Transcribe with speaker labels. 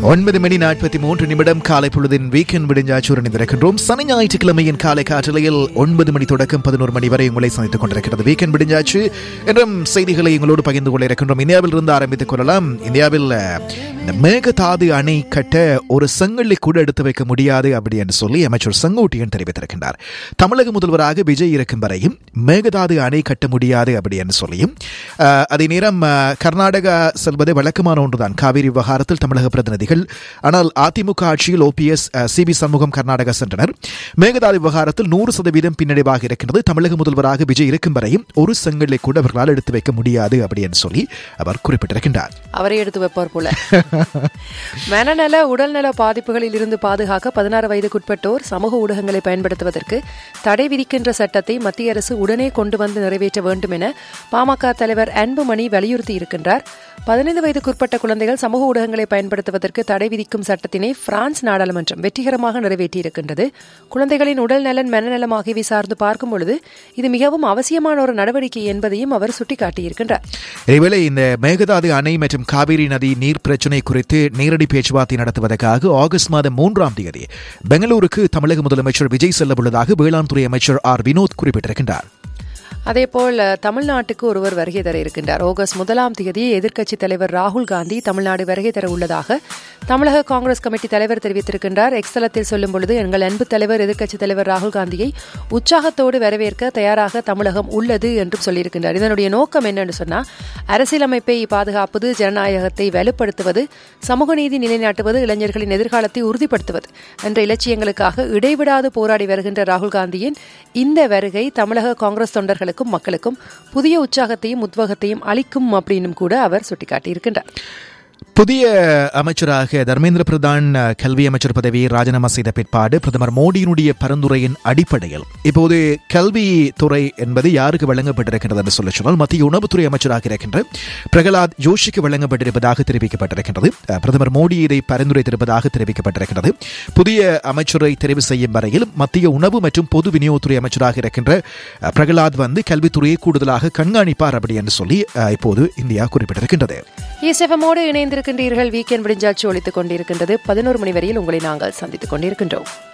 Speaker 1: ஒன்பது மணி நாற்பத்தி மூன்று நிமிடம் காலை பொழுதின் வீக்கெண்ட் விடிஞ்சாச்சூரன் இருக்கின்றோம் சனி ஞாயிற்றுக்கிழமையின் காலை காற்றலையில் ஒன்பது மணி தொடக்கம் பதினோரு மணி வரை உங்களை சந்தித்துக் கொண்டிருக்கிறது வீக்கெண்ட் விடிஞ்சாச்சு என்றும் செய்திகளை உங்களோடு பகிர்ந்து கொள்ள இருக்கின்றோம் இந்தியாவில் இருந்து ஆரம்பித்துக் கொள்ளலாம் இந்தியாவில் அஹ், இந்த மேகதாது அணை கட்ட ஒரு செங்கல்லை கூட எடுத்து வைக்க முடியாது அப்படி என்று சொல்லி அமைச்சர் செங்கோட்டையன் தெரிவித்திருக்கின்றார் தமிழக முதல்வராக விஜய் இருக்கும் வரையும் மேகதாது அணை கட்ட முடியாது அப்படி என்று சொல்லியும் அஹ், அதே நேரம் அஹ், கர்நாடகா செல்வது வழக்கமான ஒன்றுதான் காவிரி விவகாரத்தில் தமிழக பிரதிநிதிகள் ஆனால் அதிமுக ஆட்சியில் OPS C P Shanmugam Karnataka சென்றனர் மேகதாது விவகாரத்தில் நூறு சதவீதம் பின்னடைவாக இருக்கின்றது தமிழக முதல்வராக விஜய் இருக்கும் வரையும் ஒரு செங்கலை கூட அவர்களால் எடுத்து வைக்க முடியாது அப்படி என்று சொல்லி அவர் குறிப்பிட்டிருக்கின்றார்
Speaker 2: அவரே எடுத்து வைப்பார் போல மனநல உடல்நல பாதிப்புகளில் இருந்து பாதுகாக்க பதினாறு வயதுக்குட்பட்டோர் சமூக ஊடகங்களை பயன்படுத்துவதற்கு தடை விதிக்கின்ற சட்டத்தை மத்திய அரசு உடனே கொண்டு வந்து நிறைவேற்ற வேண்டும் என பாமக தலைவர் அன்புமணி வலியுறுத்தி இருக்கின்றார் பதினைந்து வயதுக்குட்பட்ட குழந்தைகள் சமூக ஊடகங்களை பயன்படுத்துவதற்கு தடை விதிக்கும் சட்டத்தினை பிரான்ஸ் நாடாளுமன்றம் வெற்றிகரமாக நிறைவேற்றியிருக்கின்றது குழந்தைகளின் உடல் நலன் மனநலம் ஆகியவை சார்ந்து பார்க்கும் பொழுது இது மிகவும் அவசியமான ஒரு நடவடிக்கை என்பதையும் அவர் சுட்டிக்காட்டியிருக்கின்றார்
Speaker 1: இதேவேளை இந்த மேகதாது அணை மற்றும் காவிரி நதி நீர் பிரச்சினை குறித்து நேரடி பேச்சுவார்த்தை நடத்துவதற்காக ஆகஸ்ட் மாதம் மூன்றாம் தேதி பெங்களூருக்கு தமிழக முதலமைச்சர் விஜய் செல்ல உள்ளதாக வேளாண் துறை அமைச்சர் ஆர் வினோத் குறிப்பிட்டிருக்கின்றார்
Speaker 2: அதேபோல் தமிழ்நாட்டுக்கு ஒருவர் வருகை தர இருக்கின்றார் ஆகஸ்ட் முதலாம் தேதி எதிர்க்கட்சித் தலைவர் ராகுல் காந்தி தமிழ்நாடு வருகை தர உள்ளதாக தமிழக காங்கிரஸ் கமிட்டி தலைவர் தெரிவித்திருக்கின்றார் எக்ஸலத்தில் சொல்லும் பொழுது எங்கள் அன்பு தலைவர் எதிர்க்கட்சித் தலைவர் ராகுல் காந்தியை உற்சாகத்தோடு வரவேற்க தயாராக தமிழகம் உள்ளது என்றும் சொல்லியிருக்கின்றார் இதனுடைய நோக்கம் என்னன்னு சொன்னா அரசியலமைப்பை பாதுகாப்பது ஜனநாயகத்தை வலுப்படுத்துவது சமூக நீதி நிலைநாட்டுவது இளைஞர்களின் எதிர்காலத்தை உறுதிப்படுத்துவது என்ற இலட்சியங்களுக்காக இடைவிடாது போராடி வருகின்ற ராகுல் காந்தியின் இந்த வருகை தமிழக காங்கிரஸ் தொண்டர்களுக்கும் மக்களுக்கும் புதிய உற்சாகத்தையும் உத்வேகத்தையும் அளிக்கும் அப்படின்னும் கூட அவர் சுட்டிக்காட்டியிருக்கின்றார்
Speaker 1: புதிய அமைச்சராக தர்மேந்திர பிரதான் அஹ், கல்வி அமைச்சர் பதவியை ராஜினாமா செய்த பிற்பாடு பிரதமர் மோடியினுடைய பரிந்துரையின் அடிப்படையில் இப்போது கல்வி துறை என்பது யாருக்கு வழங்கப்பட்டிருக்கின்றது என்று சொல்ல சொன்னால் மத்திய உணவுத்துறை அமைச்சராக இருக்கின்ற பிரகலாத் ஜோஷிக்கு வழங்கப்பட்டிருப்பதாக தெரிவிக்கப்பட்டிருக்கின்றது அஹ், பிரதமர் மோடி இதை பரிந்துரைத்திருப்பதாக தெரிவிக்கப்பட்டிருக்கிறது புதிய அமைச்சரை தெரிவு செய்யும் வரையில் மத்திய உணவு மற்றும் பொது விநியோகத்துறை அமைச்சராக இருக்கின்ற அஹ், பிரகலாத் வந்து கல்வித்துறையை கூடுதலாக கண்காணிப்பார் அப்படி என்று சொல்லி அஹ், இப்போது இந்தியா குறிப்பிட்டிருக்கின்றது
Speaker 2: இசெஃபமோடு இணைந்திருக்கின்றீர்கள் வீக்கெண்ட் விடிஞ்சாட்சி ஒழித்துக் கொண்டிருக்கின்றது பதினோரு மணி வரையில் உங்களை நாங்கள் சந்தித்துக் கொண்டிருக்கின்றோம்